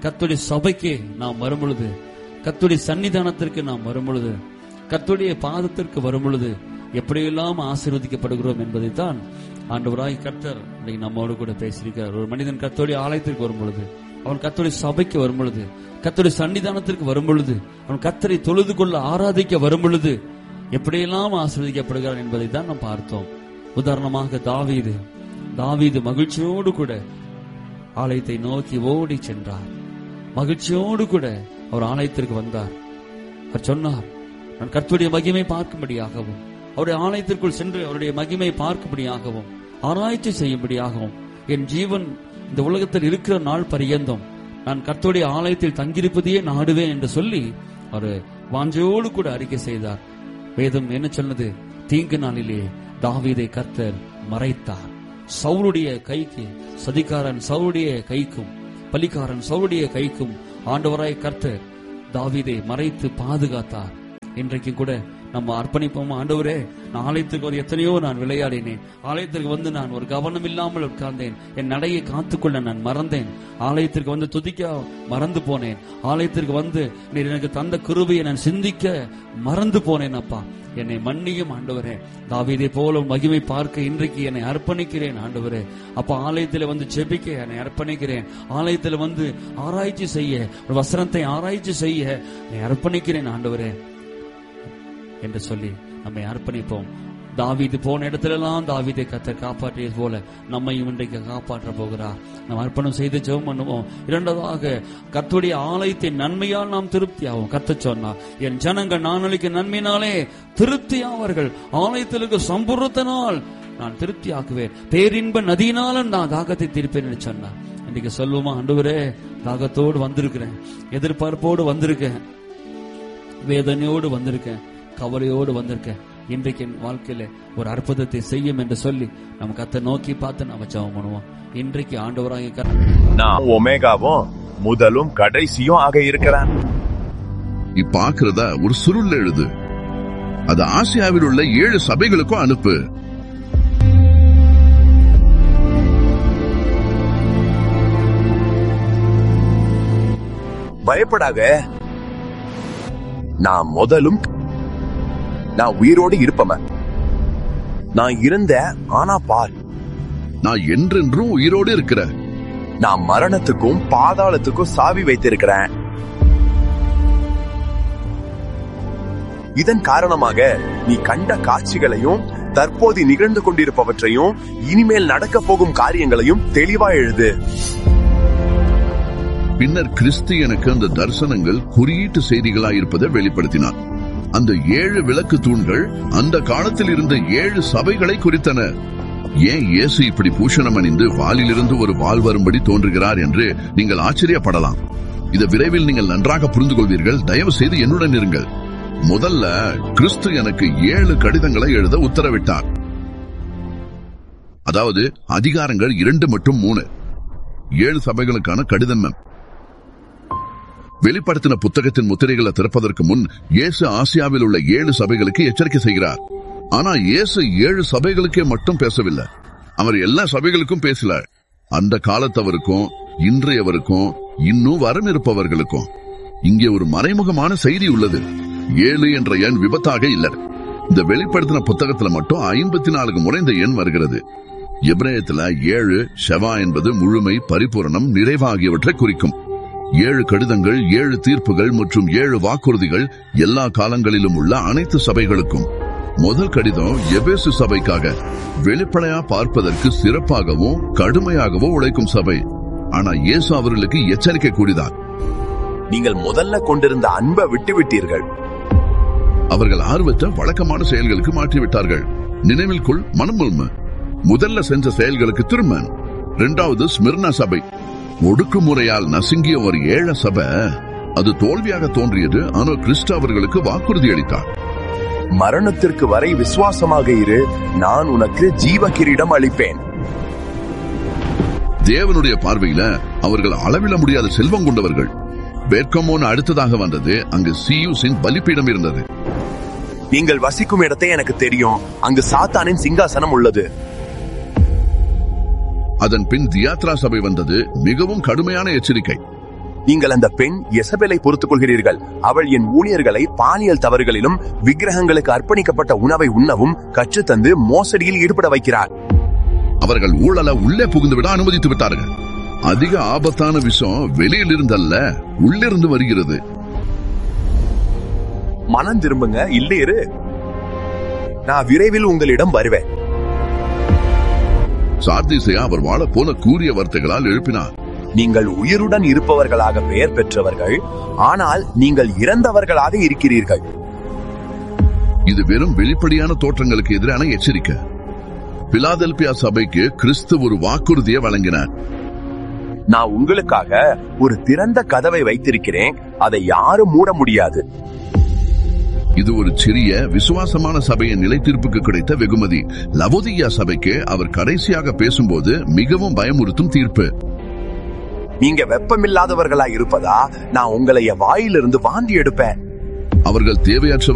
கத்துடைய சபைக்கு நாம் வரும் பொழுது கத்துடைய சன்னிதானத்திற்கு நாம் வரும் பொழுது கத்துடைய பாதத்திற்கு வரும் பொழுது எப்படியெல்லாம் ஆசீர்வதிக்கப்படுகிறோம் என்பதைத்தான் ஆண்டவராய் கர்த்தர் இன்னைக்கு நம்மோடு கூட பேசியிருக்கிறார் ஒரு மனிதன் கத்தோடைய ஆலயத்திற்கு வரும் பொழுது அவன் கத்தோடைய சபைக்கு வரும் பொழுது கத்தோடைய சன்னிதானத்திற்கு வரும் பொழுது அவன் கத்தரை தொழுது கொள்ள ஆராதிக்க வரும் பொழுது எப்படியெல்லாம் ஆசீர்வதிக்கப்படுகிறான் என்பதை தான் நாம் பார்த்தோம் உதாரணமாக தாவீது தாவீது மகிழ்ச்சியோடு கூட ஆலயத்தை நோக்கி ஓடி சென்றார் மகிழ்ச்சியோடு கூட அவர் ஆலயத்திற்கு வந்தார் அவர் சொன்னார் நான் கர்த்தருடைய மகிமை பார்க்கும்படியாகவும் அவருடைய ஆலயத்திற்குள் சென்று அவருடைய மகிமை பார்க்கும்படியாகவும் ஆராய்ச்சி செய்யும்படியாகவும் என் ஜீவன் இந்த உலகத்தில் இருக்கிற நாள் பரியந்தம் நான் கர்த்தருடைய ஆலயத்தில் தங்கியிருப்பதையே நாடுவேன் என்று சொல்லி அவர் வாஞ்சையோடு கூட அறிக்கை செய்தார் வேதம் என்ன சொன்னது தீங்கு நாளிலே தாவீதை கர்த்தர் மறைத்தார் சவுளுடைய கைக்கு சதிகாரன் சவுளுடைய கைக்கும் பலிகாரன் சவுளுடைய கைக்கும் ஆண்டவராய் கர்த்தர் தாவீதை மறைத்து பாதுகாத்தார் இன்றைக்கு கூட நம்ம அர்ப்பணிப்போம் ஆண்டவரே நான் ஆலயத்துக்கு ஒரு எத்தனையோ நான் விளையாடினேன் ஆலயத்திற்கு வந்து நான் ஒரு கவனம் இல்லாமல் உட்கார்ந்தேன் என் நடையை காத்துக்கொள்ள நான் மறந்தேன் ஆலயத்திற்கு வந்து துதிக்க மறந்து போனேன் ஆலயத்திற்கு வந்து நீர் எனக்கு தந்த கிருபையை நான் சிந்திக்க மறந்து போனேன் அப்பா என்னை மன்னியும் ஆண்டவரே தாவீதை போல மகிமை பார்க்க இன்றைக்கு என்னை அர்ப்பணிக்கிறேன் ஆண்டவரே அப்ப ஆலயத்தில் வந்து செபிக்க என்னை அர்ப்பணிக்கிறேன் ஆலயத்தில் வந்து ஆராய்ச்சி செய்ய ஒரு வசனத்தை ஆராய்ச்சி செய்ய என்னை அர்ப்பணிக்கிறேன் ஆண்டவரே என்று சொல்லி நம்மை அர்ப்பணிப்போம் தாவீது போன இடத்திலெல்லாம் தாவீதை கத்த காப்பாற்றியது போல நம்மையும் இன்றைக்கு காப்பாற்ற போகிறார் நாம் அர்ப்பணம் செய்து ஜெபம் பண்ணுவோம் இரண்டாவதாக கர்த்தருடைய ஆலயத்தின் நன்மையால் நாம் திருப்தியாகும் கத்த சொன்னார் என் ஜனங்கள் நானளிக்க நன்மையினாலே திருப்தியாவார்கள் ஆலயத்திற்கு சம்பூர்ணத்தினால் நான் திருப்தி ஆக்குவேன் பேரின்ப நதியினாலும் நான் தாகத்தை தீர்ப்பேன் என்று சொன்னார் இன்னைக்கு சொல்லுவோமா ஆண்டவரே தாகத்தோடு வந்திருக்கிறேன் எதிர்பார்ப்போடு வந்திருக்கேன் வேதனையோடு வந்திருக்கேன் கவலையோடு வந்திருக்கேன் இன்றைக்கு என் வாழ்க்கையில ஒரு அற்புதத்தை செய்யும் என்று சொல்லி நம்ம கத்தை நோக்கி பார்த்து நாம ஜெபம் பண்ணுவோம் இன்றைக்கு ஆண்டவராக கர்த்தர் நான் ஒமேகாவும் முதலும் கடைசியும் ஆக இருக்கிறேன் நீ பாக்குறத ஒரு சுருள் எழுது அது ஆசியாவில் உள்ள ஏழு சபைகளுக்கும் அனுப்பு பயப்படாத நான் முதலும் நான் உயிரோடு இருப்பவன் நான் இருந்த ஆனா பார் நான் என்றென்றும் உயிரோடு இருக்கிற நான் மரணத்துக்கும் பாதாளத்துக்கும் சாவி வைத்திருக்கிறேன் இதன் காரணமாக நீ கண்ட காட்சிகளையும் தற்போது நிகழ்ந்து கொண்டிருப்பவற்றையும் இனிமேல் நடக்க போகும் காரியங்களையும் தெளிவா எழுது பின்னர் கிறிஸ்து எனக்கு அந்த தரிசனங்கள் குறியீட்டு செய்திகளாய் இருப்பதை வெளிப்படுத்தினார் அந்த ஏழு விளக்கு தூண்கள் அந்த காலத்தில் இருந்த ஏழு சபைகளை குறித்தன ஏன் இயேசு இப்படி பூஷணம் அணிந்து வாலிலிருந்து ஒரு வால் வரும்படி தோன்றுகிறார் என்று நீங்கள் ஆச்சரியப்படலாம் இதை விரைவில் நீங்கள் நன்றாக புரிந்து கொள்வீர்கள் தயவு செய்து என்னுடன் இருங்கள் முதல்ல கிறிஸ்து எனக்கு ஏழு கடிதங்களை எழுத உத்தரவிட்டார் அதாவது அதிகாரங்கள் இரண்டு மற்றும் மூணு ஏழு சபைகளுக்கான கடிதம் வெளிப்படுத்தின புத்தகத்தின் முத்திரைகளை திறப்பதற்கு முன் இயேசு ஆசியாவில் உள்ள ஏழு சபைகளுக்கு எச்சரிக்கை செய்கிறார் ஆனா இயேசு ஏழு சபைகளுக்கே மட்டும் பேசவில்லை அவர் எல்லா சபைகளுக்கும் பேசல அந்த காலத்தவருக்கும் இன்றையவருக்கும் இன்னும் வரம் இருப்பவர்களுக்கும் இங்கே ஒரு மறைமுகமான செய்தி உள்ளது ஏழு என்ற எண் விபத்தாக இல்ல இந்த வெளிப்படுத்தின புத்தகத்துல மட்டும் ஐம்பத்தி நான்கு முறை இந்த எண் வருகிறது எப்ரேயத்துல ஏழு ஷெவா என்பது முழுமை பரிபூரணம் நிறைவு ஆகியவற்றை குறிக்கும் ஏழு கடிதங்கள் ஏழு தீர்ப்புகள் மற்றும் ஏழு வாக்குறுதிகள் எல்லா காலங்களிலும் உள்ள அனைத்து சபைகளுக்கும் முதல் கடிதம் எபேசு சபைக்காக வெளிப்படையா பார்ப்பதற்கு சிறப்பாகவும் கடுமையாகவும் உழைக்கும் சபை ஆனா இயேசு அவர்களுக்கு எச்சரிக்கை கூறினார் நீங்கள் முதல்ல கொண்டிருந்த அன்பை விட்டு விட்டீர்கள் அவர்கள் ஆர்வத்தை வழக்கமான செயல்களுக்கு மாற்றிவிட்டார்கள் நினைவில் கொள் மனமுல்ம முதல்ல செஞ்ச செயல்களுக்கு திரும்ப இரண்டாவது ஸ்மிர்னா சபை ஒடுக்குமுறையால் நசுங்கிய ஒரு ஏழ சபை அது தோல்வியாக தோன்றியது ஆனால் கிறிஸ்து அவர்களுக்கு வாக்குறுதி அளித்தார் மரணத்திற்கு வரை விசுவாசமாக இரு நான் உனக்கு ஜீவ கிரீடம் அளிப்பேன் தேவனுடைய பார்வையில அவர்கள் அளவிட முடியாத செல்வம் கொண்டவர்கள் பெர்கமோன் அடுத்ததாக வந்தது அங்கு சியூஸின் பலிப்பீடம் இருந்தது நீங்கள் வசிக்கும் இடத்தை எனக்கு தெரியும் அங்கு சாத்தானின் சிங்காசனம் உள்ளது அதன் பின் தியாத்ரா சபை வந்தது மிகவும் கடுமையான எச்சரிக்கை நீங்கள் அந்த பெண் எசபெலை பொறுத்துக் கொள்கிறீர்கள் அவள் என் ஊழியர்களை பாலியல் தவறுகளிலும் விக்கிரகங்களுக்கு அர்ப்பணிக்கப்பட்ட உணவை உண்ணவும் கற்றுத்தந்து மோசடியில் ஈடுபட வைக்கிறார் அவர்கள் ஊழல உள்ளே புகுந்து விட அனுமதித்து விட்டார்கள் அதிக ஆபத்தான விஷம் வெளியில் இருந்தல்ல உள்ளிருந்து வருகிறது மனம் திரும்புங்க இல்லை இரு நான் விரைவில் உங்களிடம் வருவேன் சார்தீசையா அவர் வாழ போன கூறிய வார்த்தைகளால் எழுப்பினார் நீங்கள் உயிருடன் இருப்பவர்களாக பெயர் பெற்றவர்கள் ஆனால் நீங்கள் இறந்தவர்களாக இருக்கிறீர்கள் இது வெறும் வெளிப்படையான தோற்றங்களுக்கு எதிரான எச்சரிக்கை பிலாதெல்பியா சபைக்கு கிறிஸ்து ஒரு வாக்குறுதியை வழங்கினார் நான் உங்களுக்காக ஒரு திறந்த கதவை வைத்திருக்கிறேன் அதை யாரும் மூட முடியாது இது ஒரு சிறிய விசுவாசமான சபையின் நிலைத்தீர்ப்புக்கு கிடைத்த வெகுமதி லவோதியா சபைக்கு அவர் கடைசியாக பேசும்போது மிகவும் பயமுறுத்தும் தீர்ப்பு நீங்க வெப்பமில்லாதவர்களா இருப்பதா நான் உங்களை என் வாயிலிருந்து வாந்தி எடுப்பேன் அவர்கள் தேவையற்ற